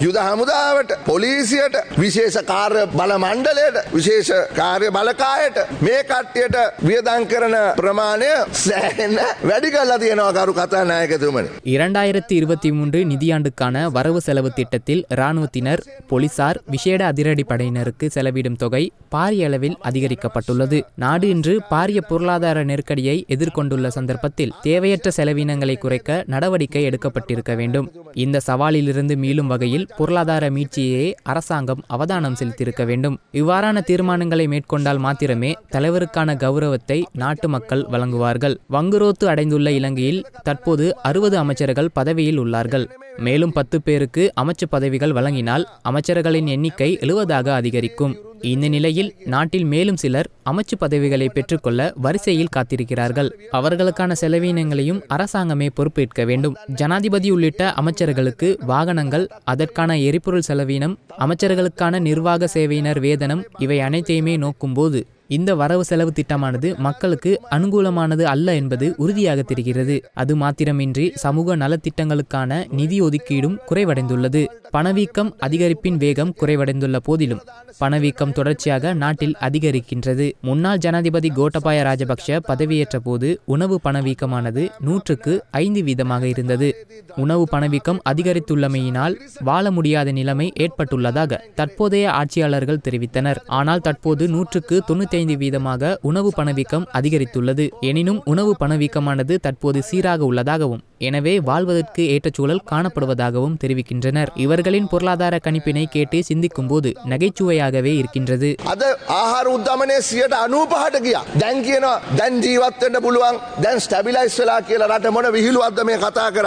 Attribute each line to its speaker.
Speaker 1: යුද හමුදාවට පොලිසියට විශේෂ කාර්ය බල මණ්ඩලයට විශේෂ කාර්ය බලකායට මේ කට්ටියට වියදං කරන ප්‍රමාණය සෑහෙන්න වැඩි කල්ලා තියෙනවා කරු කතා නායකතුමනි.
Speaker 2: இரண்டாயிரத்தி இருபத்தி மூன்று நிதியாண்டுக்கான வரவு செலவு திட்டத்தில் இராணுவத்தினர் போலீசார் விசேட அதிரடி படையினருக்கு செலவிடும் தொகை பாரிய அளவில் அதிகரிக்கப்பட்டுள்ளது நாடு இன்று பாரிய பொருளாதார நெருக்கடியை எதிர்கொண்டுள்ள சந்தர்ப்பத்தில் தேவையற்ற செலவினங்களை குறைக்க நடவடிக்கை எடுக்கப்பட்டிருக்க வேண்டும் இந்த சவாலிலிருந்து மீளும் வகையில் பொருளாதார மீட்சியை அரசாங்கம் அவதானம் செலுத்தியிருக்க வேண்டும் இவ்வாறான தீர்மானங்களை மேற்கொண்டால் மாத்திரமே தலைவருக்கான கௌரவத்தை நாட்டு மக்கள் வழங்குவார்கள் வங்குரோத்து அடைந்துள்ள இலங்கையில் தற்போது அறுபது அமைச்சர்கள் பதவியில் உள்ளார்கள் மேலும் பத்து பேருக்கு அமைச்சு பதவிகள் வழங்கினால் அமைச்சர்களின் எண்ணிக்கை எழுவதாக அதிகரிக்கும் இந்த நிலையில் நாட்டில் மேலும் சிலர் அமைச்சு பதவிகளை பெற்றுக்கொள்ள வரிசையில் காத்திருக்கிறார்கள் அவர்களுக்கான செலவினங்களையும் அரசாங்கமே பொறுப்பேற்க வேண்டும் ஜனாதிபதி உள்ளிட்ட அமைச்சர்களுக்கு வாகனங்கள் அதற்கான எரிபொருள் செலவினம் அமைச்சர்களுக்கான நிர்வாக சேவையினர் வேதனம் இவை அனைத்தையுமே நோக்கும்போது இந்த வரவு செலவு திட்டமானது மக்களுக்கு அனுகூலமானது அல்ல என்பது உறுதியாக தெரிகிறது அது மாத்திரமின்றி சமூக நலத்திட்டங்களுக்கான நிதி ஒதுக்கீடும் குறைவடைந்துள்ளது பணவீக்கம் அதிகரிப்பின் வேகம் குறைவடைந்துள்ள போதிலும் பணவீக்கம் தொடர்ச்சியாக நாட்டில் அதிகரிக்கின்றது முன்னாள் ஜனாதிபதி கோட்டபாய ராஜபக்ஷ பதவியேற்ற போது உணவு பணவீக்கமானது நூற்றுக்கு ஐந்து வீதமாக இருந்தது உணவு பணவீக்கம் அதிகரித்துள்ளமையினால் வாழ முடியாத நிலைமை ஏற்பட்டுள்ளதாக தற்போதைய ஆட்சியாளர்கள் தெரிவித்தனர் ஆனால் தற்போது நூற்றுக்கு தொண்ணூத்தி ஐந்து வீதமாக உணவு பணவீக்கம் அதிகரித்துள்ளது எனினும் உணவு பணவீக்கமானது தற்போது சீராக உள்ளதாகவும் எனவே வாழ்வதற்கு ஏற்ற சூழல் காணப்படுவதாகவும் தெரிவிக்கின்றனர் இவர்களின் பொருளாதார கணிப்பினை கேட்டு சிந்திக்கும் போது நகைச்சுவையாகவே இருக்கின்றது
Speaker 1: අද ආහාර උද්ධමනය සියට අනූපහට ගිය දැන් කියනවා දැන් ජීවත්වන්න පුළුවන් දැන් ස්ටැබිලයිස් වෙලා කියලා රට මොන විහිළුවක්ද මේ කතා කර